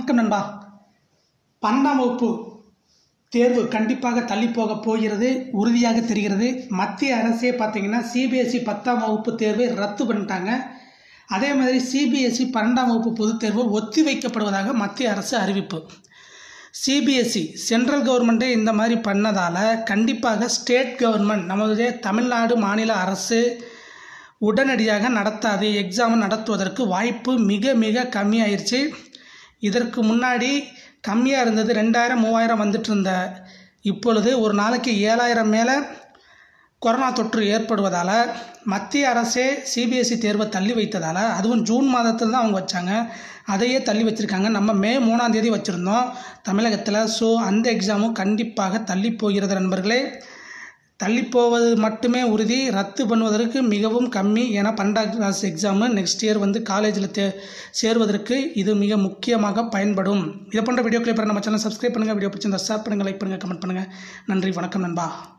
வணக்கம் நண்பா பன்னெண்டாம் வகுப்பு தேர்வு கண்டிப்பாக தள்ளி போக போகிறது உறுதியாக தெரிகிறது மத்திய அரசே பார்த்தீங்கன்னா சிபிஎஸ்சி பத்தாம் வகுப்பு தேர்வை ரத்து பண்ணிட்டாங்க அதே மாதிரி சிபிஎஸ்சி பன்னெண்டாம் வகுப்பு பொதுத் தேர்வு ஒத்தி வைக்கப்படுவதாக மத்திய அரசு அறிவிப்பு சிபிஎஸ்சி சென்ட்ரல் கவர்மெண்ட்டே இந்த மாதிரி பண்ணதால் கண்டிப்பாக ஸ்டேட் கவர்மெண்ட் நம்மளுடைய தமிழ்நாடு மாநில அரசு உடனடியாக நடத்தாது எக்ஸாம் நடத்துவதற்கு வாய்ப்பு மிக மிக கம்மியாயிருச்சு இதற்கு முன்னாடி கம்மியாக இருந்தது ரெண்டாயிரம் மூவாயிரம் வந்துட்டு இருந்த இப்பொழுது ஒரு நாளைக்கு ஏழாயிரம் மேலே கொரோனா தொற்று ஏற்படுவதால் மத்திய அரசே சிபிஎஸ்சி தேர்வை தள்ளி வைத்ததால் அதுவும் ஜூன் மாதத்தில் தான் அவங்க வச்சாங்க அதையே தள்ளி வச்சுருக்காங்க நம்ம மே மூணாம் தேதி வச்சுருந்தோம் தமிழகத்தில் ஸோ அந்த எக்ஸாமும் கண்டிப்பாக தள்ளி போகிறது நண்பர்களே தள்ளி போவது மட்டுமே உறுதி ரத்து பண்ணுவதற்கு மிகவும் கம்மி ஏன்னா பன்னெண்டாம் கிளாஸ் எக்ஸாமு நெக்ஸ்ட் இயர் வந்து காலேஜில் தே சேருவதற்கு இது மிக முக்கியமாக பயன்படும் இதை போன்ற வீடியோக்களை பெற நம்ம சேனல் சப்ஸ்கிரைப் பண்ணுங்கள் வீடியோ பிடிச்சிருந்தா ஷேர் பண்ணுங்கள் லைக் பண்ணுங்கள் கமெண்ட் பண்ணுங்கள் நன்றி வணக்கம் நண்பா